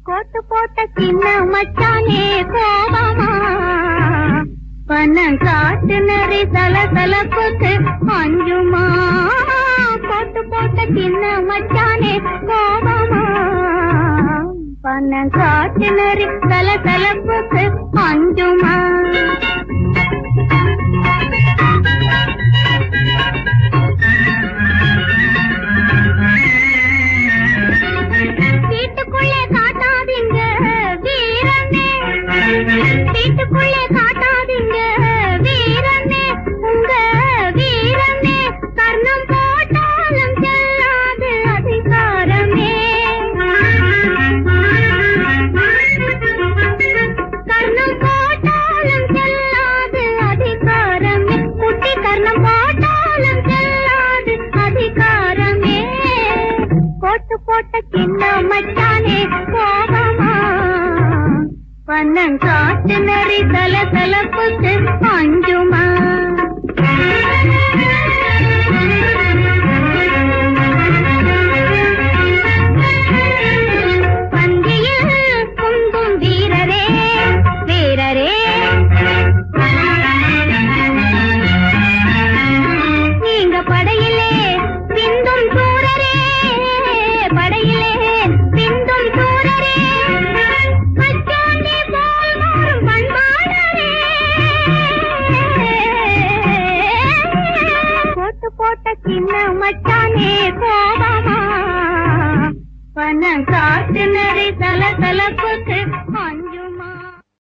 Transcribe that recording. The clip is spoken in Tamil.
கோட்டு போட்ட சின்ன மச்சானே கோபமா பணம் காட்டு நெறி தல தலப்புக்கு அஞ்சுமா கோட்டு போட்ட சின்ன மச்சானே கோபமா பணம் காட்டு நெறி தல தலப்புக்கு அஞ்சுமா வீட்டுக்குள்ளே காட்டாதீங்க வீரனே வீட்டுக்குள்ளே காட்டாதீங்க வீரனே உங்க வீரனே கர்ணம் போட்டாலும் செல்லாது அதிகாரமே கர்ணம் போட்டாலும் செல்லாது அதிகாரமே குட்டி கர்ணம் போட்டாலும் செல்லாது அதிகாரமே கோட்டு போட்ட சின்ன மச்சானே கோபமா பன்னன் காட்டு நெறி தல தலப்புக்கு அஞ்சுமா பந்தியில் குந்தும் வீரரே வீரரே நீங்க படையிலே பிந்தும் சூரரே படையிலே பிந்தும் சூரரே அச்சாந்தே போல் மாறும் பண்பாளரே போட்டு போட்ட சின்ன மச்சானே கோபமா பணம் காட்டு நெறி தல தலப்புக்கு அஞ்சு